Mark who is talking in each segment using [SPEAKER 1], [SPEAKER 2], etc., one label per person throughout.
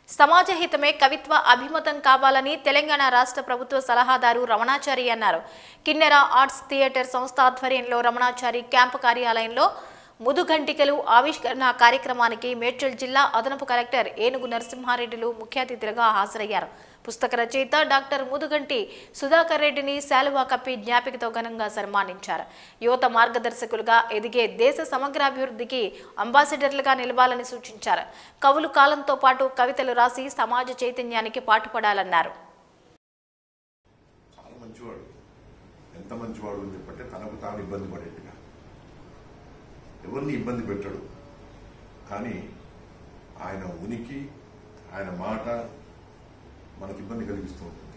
[SPEAKER 1] సమాజ హితమే కవిత్వ అభిమతం కావాలని తెలంగాణ రాష్ట్ర ప్రభుత్వ సలహాదారు రమణాచారి అన్నారు కిన్నెర ఆర్ట్స్ థియేటర్ సంస్థ ఆధ్వర్యంలో రమణాచారి క్యాంపు కార్యాలయంలో ముదుగంటికలు ఆవిష్కరణ కార్యక్రమానికి మేడ్చల్ జిల్లా అదనపు కలెక్టర్ ఏనుగు నరసింహారెడ్డిలు ముఖ్య అతిథులుగా హాజరయ్యారు పుస్తక రచయిత డాక్టర్ ముదుగంటి సుధాకర్ రెడ్డిని శాలువా కప్పి జ్ఞాపికతో ఘనంగా సన్మానించారు యువత మార్గదర్శకులుగా ఎదిగే దేశ సమగ్రాభివృద్ధికి అంబాసిడర్లుగా నిలవాలని సూచించారు కవులు కాలంతో పాటు కవితలు రాసి సమాజ చైతన్యానికి పాటుపడాలన్నారు
[SPEAKER 2] చాలా మంచివాడు ఎంత మంచివాడు అని చెప్పంటే తనకు తాను ఇబ్బంది పడేట్టుగా ఎవరిని ఇబ్బంది పెట్టడు కానీ ఆయన ఉనికి ఆయన మాట మనకి ఇబ్బంది కలిగిస్తూ ఉంటుంది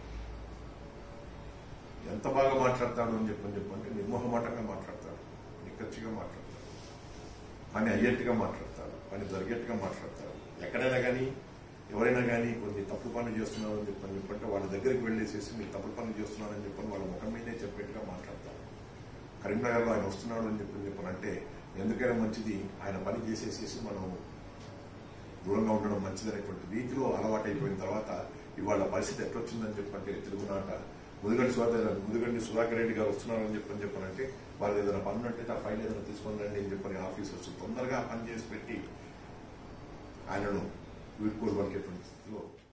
[SPEAKER 2] ఎంత బాగా మాట్లాడతాడు అని చెప్పని చెప్పంటే నిర్మోహమాటంగా మాట్లాడతాడు నిక్కచ్చిగా మాట్లాడతాడు పని అయ్యేట్టుగా మాట్లాడతాడు పని జరిగేట్టుగా మాట్లాడతాడు ఎక్కడైనా కానీ ఎవరైనా కానీ కొన్ని తప్పు పనులు చేస్తున్నారు అని చెప్పని చెప్పంటే వాళ్ళ దగ్గరికి వెళ్ళేసేసి మీరు తప్పు పనులు చేస్తున్నారని చెప్పని వాళ్ళ ముఖం మీదే చెప్పేట్టుగా మాట్లాడతారు కరీంనగర్లో ఆయన వస్తున్నాడు అని చెప్పని చెప్పనంటే ఎందుకైనా మంచిది ఆయన పని చేసేసేసి మనం దూరంగా ఉండడం మంచిదనేటువంటి రీతిలో అలవాటైపోయిన తర్వాత ఇవాళ పరిస్థితి ఎట్లొచ్చిందని చెప్పంటే తెలుగునాట ముదుగండి సుధాకర్ ముదుగండి సుధాకర్ రెడ్డి గారు వస్తున్నారని చెప్పని చెప్పనంటే వాళ్ళు ఏదైనా పనులు అంటే ఆ ఫైల్ ఏదైనా తీసుకొని రండి అని చెప్పని ఆఫీసర్స్ తొందరగా ఆ పని చేసి పెట్టి ఆయనను వీడ్కోలు పలికేటువంటి స్థితిలో